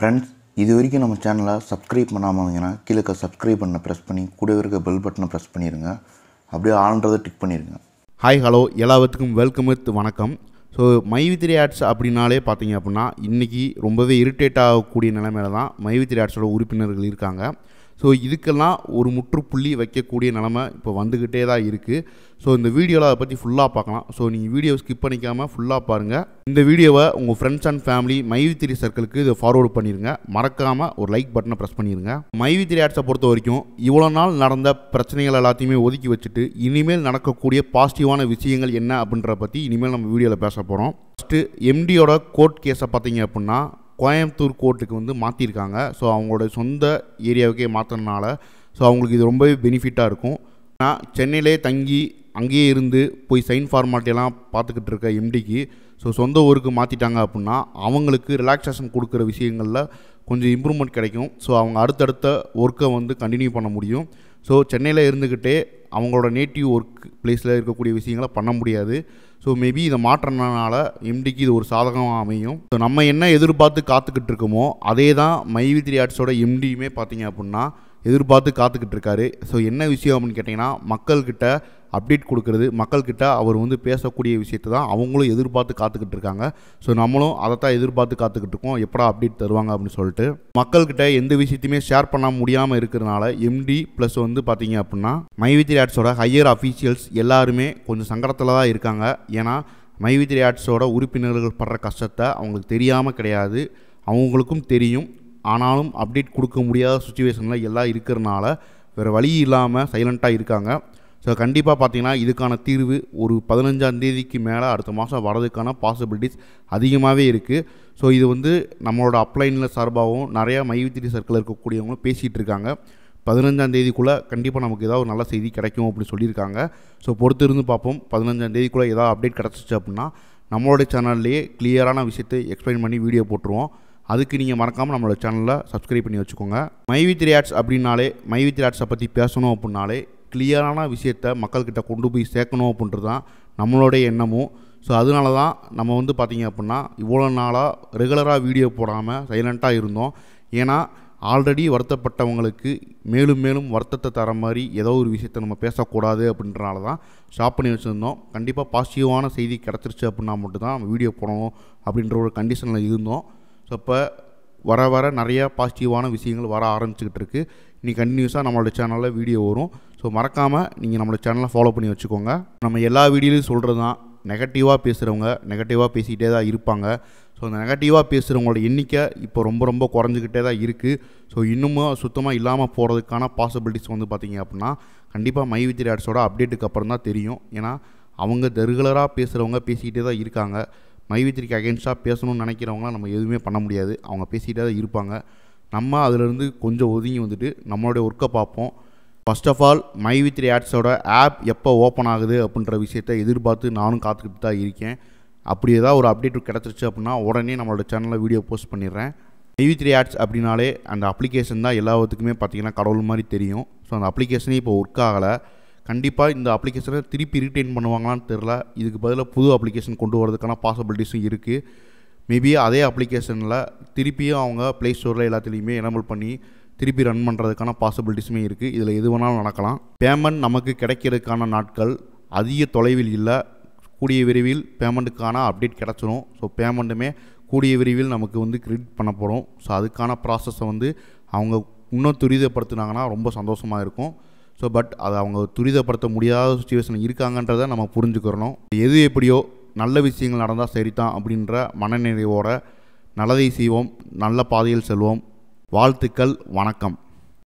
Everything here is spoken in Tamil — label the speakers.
Speaker 1: ஃப்ரெண்ட்ஸ் இது வரைக்கும் நம்ம சேனலை சப்ஸ்கிரைப் பண்ணாமல் இருந்தீங்கன்னா கீழே இருக்க சப்ஸ்கிரைப் பண்ண ப்ரெஸ் பண்ணி கூடவே இருக்க பெல் பட்டனை ப்ரெஸ் பண்ணிடுங்க அப்படியே ஆல்ன்றதை டிக் பண்ணிடுங்க
Speaker 2: ஹாய் ஹலோ எல்லாத்துக்கும் வெல்கம் வித் வணக்கம் ஸோ மைவித்திரி ஆட்ஸ் அப்படின்னாலே பார்த்தீங்க அப்படின்னா இன்றைக்கி ரொம்பவே இரிட்டேட் ஆகக்கூடிய நிலைமையில தான் மைவித்திரி ஆட்ஸோட உறுப்பினர்கள் இருக்காங்க ஸோ இதுக்கெல்லாம் ஒரு முற்றுப்புள்ளி வைக்கக்கூடிய நிலமை இப்போ வந்துக்கிட்டே தான் இருக்குது ஸோ இந்த வீடியோவில் அதை பற்றி ஃபுல்லாக பார்க்கலாம் ஸோ நீங்கள் வீடியோ ஸ்கிப் பண்ணிக்காமல் ஃபுல்லாக பாருங்கள் இந்த வீடியோவை உங்கள் ஃப்ரெண்ட்ஸ் அண்ட் ஃபேமிலி மைவித்திரி சர்க்கிளுக்கு இதை ஃபார்வர்டு பண்ணிடுங்க மறக்காமல் ஒரு லைக் பட்டனை ப்ரெஸ் பண்ணிடுங்க மைவித்திரி ஆட்ஸை பொறுத்த வரைக்கும் இவ்வளோ நாள் நடந்த பிரச்சனைகள் எல்லாத்தையுமே ஒதுக்கி வச்சுட்டு இனிமேல் நடக்கக்கூடிய பாசிட்டிவான விஷயங்கள் என்ன அப்படின்றத பற்றி இனிமேல் நம்ம வீடியோவில் பேச போகிறோம் ஃபஸ்ட்டு எம்டியோட கோர்ட் கேஸை பார்த்தீங்க அப்படின்னா கோயம்புத்தூர் கோர்ட்டுக்கு வந்து மாற்றிருக்காங்க ஸோ அவங்களோட சொந்த ஏரியாவுக்கே மாற்றினால ஸோ அவங்களுக்கு இது ரொம்பவே பெனிஃபிட்டாக இருக்கும் ஆனால் சென்னையிலே தங்கி அங்கேயே இருந்து போய் சைன் ஃபார்மாலிட்டியெல்லாம் பார்த்துக்கிட்டு இருக்க எம்டிக்கு ஸோ சொந்த ஊருக்கு மாற்றிட்டாங்க அப்படின்னா அவங்களுக்கு ரிலாக்ஸேஷன் கொடுக்குற விஷயங்களில் கொஞ்சம் இம்ப்ரூவ்மெண்ட் கிடைக்கும் ஸோ அவங்க அடுத்தடுத்த ஒர்க்கை வந்து கண்டினியூ பண்ண முடியும் ஸோ சென்னையில் இருந்துக்கிட்டே அவங்களோட நேட்டிவ் ஒர்க் பிளேஸில் இருக்கக்கூடிய விஷயங்களை பண்ண முடியாது ஸோ மேபி இதை மாற்றினால எம்டிக்கு இது ஒரு சாதகமாக அமையும் ஸோ நம்ம என்ன எதிர்பார்த்து காத்துக்கிட்டு இருக்கோமோ அதே தான் மைவித்ரி ஆர்ட்ஸோட எம்டியுமே பார்த்தீங்க அப்படின்னா எதிர்பார்த்து காத்துக்கிட்டு இருக்காரு ஸோ என்ன விஷயம் அப்படின்னு கேட்டிங்கன்னா மக்கள்கிட்ட அப்டேட் கொடுக்கறது மக்கள்கிட்ட அவர் வந்து பேசக்கூடிய விஷயத்தை தான் அவங்களும் எதிர்பார்த்து காத்துக்கிட்டு இருக்காங்க ஸோ நம்மளும் அதை தான் எதிர்பார்த்து காத்துக்கிட்டு இருக்கோம் எப்படா அப்டேட் தருவாங்க அப்படின்னு சொல்லிட்டு மக்கள்கிட்ட எந்த விஷயத்தையுமே ஷேர் பண்ண முடியாமல் இருக்கிறனால எம்டி ப்ளஸ் வந்து பார்த்தீங்க அப்படின்னா மைவித்ரி ஆர்ட்ஸோட ஹையர் அஃபீஷியல்ஸ் எல்லாருமே கொஞ்சம் சங்கடத்தில் தான் இருக்காங்க ஏன்னா மைவித்ரி ஆர்ட்ஸோட உறுப்பினர்கள் படுற கஷ்டத்தை அவங்களுக்கு தெரியாமல் கிடையாது அவங்களுக்கும் தெரியும் ஆனாலும் அப்டேட் கொடுக்க முடியாத சுச்சுவேஷனில் எல்லாம் இருக்கிறனால வேறு வழி இல்லாமல் சைலண்ட்டாக இருக்காங்க ஸோ கண்டிப்பாக பார்த்தீங்கன்னா இதுக்கான தீர்வு ஒரு பதினஞ்சாம் தேதிக்கு மேலே அடுத்த மாதம் வரதுக்கான பாசிபிலிட்டிஸ் அதிகமாகவே இருக்குது ஸோ இது வந்து நம்மளோட அப்ளைனில் சார்பாகவும் நிறையா மைவித்திரி சர்க்கிள் இருக்கக்கூடியவங்களும் பேசிகிட்டு இருக்காங்க பதினஞ்சாம் தேதிக்குள்ளே கண்டிப்பாக நமக்கு ஏதாவது ஒரு நல்ல செய்தி கிடைக்கும் அப்படின்னு சொல்லியிருக்காங்க ஸோ பொறுத்து இருந்து பார்ப்போம் பதினஞ்சாம் தேதிக்குள்ளே ஏதாவது அப்டேட் கிடச்சிச்சு அப்படின்னா நம்மளோட சேனல்லையே கிளியரான விஷயத்தை எக்ஸ்பிளைன் பண்ணி வீடியோ போட்டுருவோம் அதுக்கு நீங்கள் மறக்காமல் நம்மளோட சேனலில் சப்ஸ்கிரைப் பண்ணி வச்சுக்கோங்க மைவித்ரி ஆட்ஸ் அப்படின்னாலே மைவித்ரி ஆட்ஸை பற்றி பேசணும் அப்படின்னாலே கிளியரான விஷயத்த மக்கள்கிட்ட கொண்டு போய் சேர்க்கணும் அப்படின்றது தான் நம்மளுடைய எண்ணமும் ஸோ அதனால தான் நம்ம வந்து பார்த்திங்க அப்படின்னா இவ்வளோ நாளாக ரெகுலராக வீடியோ போடாமல் சைலண்ட்டாக இருந்தோம் ஏன்னா ஆல்ரெடி வருத்தப்பட்டவங்களுக்கு மேலும் மேலும் வருத்தத்தை தர மாதிரி ஏதோ ஒரு விஷயத்தை நம்ம பேசக்கூடாது அப்படின்றனால தான் ஸ்டாப் பண்ணி வச்சுருந்தோம் கண்டிப்பாக பாசிட்டிவான செய்தி கிடச்சிருச்சு அப்படின்னா மட்டும்தான் நம்ம வீடியோ போடணும் அப்படின்ற ஒரு கண்டிஷனில் இருந்தோம் ஸோ இப்போ வர வர நிறைய பாசிட்டிவான விஷயங்கள் வர ஆரம்பிச்சுக்கிட்டு இருக்குது இனி கண்டினியூஸாக நம்மளோட சேனலில் வீடியோ வரும் ஸோ மறக்காமல் நீங்கள் நம்மளோட சேனலை ஃபாலோ பண்ணி வச்சுக்கோங்க நம்ம எல்லா வீடியோலையும் சொல்கிறது தான் நெகட்டிவாக பேசுகிறவங்க நெகட்டிவாக பேசிக்கிட்டே தான் இருப்பாங்க ஸோ அந்த நெகட்டிவாக பேசுகிறவங்களோட எண்ணிக்கை இப்போ ரொம்ப ரொம்ப குறைஞ்சிக்கிட்டே தான் இருக்குது ஸோ இன்னமும் சுத்தமாக இல்லாமல் போகிறதுக்கான பாசிபிலிட்டிஸ் வந்து பார்த்திங்க அப்படின்னா கண்டிப்பாக மைவித்திரி ஆட்ஸோட அப்டேட்டுக்கு அப்புறம் தான் தெரியும் ஏன்னா அவங்க ரெகுலராக பேசுகிறவங்க பேசிக்கிட்டே தான் இருக்காங்க மைவித்திரிக்கு அகேன்ஸ்டாக பேசணும்னு நினைக்கிறவங்களாம் நம்ம எதுவுமே பண்ண முடியாது அவங்க பேசிகிட்டே தான் இருப்பாங்க நம்ம அதிலிருந்து கொஞ்சம் ஒதுங்கி வந்துட்டு நம்மளுடைய ஒர்க்கை பார்ப்போம் first of all my with ஆட்ஸோட ஆப் எப்போ ஓப்பன் ஆகுது அப்படின்ற விஷயத்தை எதிர்பார்த்து நானும் காத்துக்கிட்டு தான் இருக்கேன் அப்படி ஏதாவது ஒரு அப்டேட் கிடச்சிருச்சு அப்படின்னா உடனே நம்மளோட சேனலில் வீடியோ போஸ்ட் பண்ணிடுறேன் மை வித் ஆட்ஸ் அப்படின்னாலே அந்த அப்ளிகேஷன் தான் எல்லாத்துக்குமே பார்த்தீங்கன்னா கடவுள் மாதிரி தெரியும் ஸோ அந்த அப்ளிகேஷனே இப்போ ஒர்க் ஆகலை கண்டிப்பாக இந்த அப்ளிகேஷனை திருப்பி ரீட்டைன் பண்ணுவாங்களான்னு தெரில இதுக்கு பதிலாக புது அப்ளிகேஷன் கொண்டு வரதுக்கான பாசிபிலிட்டிஸும் இருக்குது மேபி அதே அப்ளிகேஷனில் திருப்பியும் அவங்க ப்ளே ஸ்டோரில் எல்லாத்துலேயுமே எனபிள் பண்ணி திருப்பி ரன் பண்ணுறதுக்கான பாசிபிலிட்டிஸுமே இருக்குது இதில் எது வேணாலும் நடக்கலாம் பேமெண்ட் நமக்கு கிடைக்கிறதுக்கான நாட்கள் அதிக தொலைவில் இல்லை கூடிய விரைவில் பேமெண்ட்டுக்கான அப்டேட் கிடச்சிரும் ஸோ பேமெண்ட்டுமே கூடிய விரைவில் நமக்கு வந்து கிரெடிட் பண்ணப்படும் ஸோ அதுக்கான ப்ராசஸை வந்து அவங்க இன்னும் துரிதப்படுத்தினாங்கன்னா ரொம்ப சந்தோஷமாக இருக்கும் ஸோ பட் அதை அவங்க துரிதப்படுத்த முடியாத சுச்சுவேஷன் இருக்காங்கன்றதை நம்ம புரிஞ்சுக்கிறணும் எது எப்படியோ நல்ல விஷயங்கள் நடந்தால் சரிதான் அப்படின்ற மனநிறைவோட நல்லதை செய்வோம் நல்ல பாதையில் செல்வோம் வாழ்த்துக்கள் வணக்கம்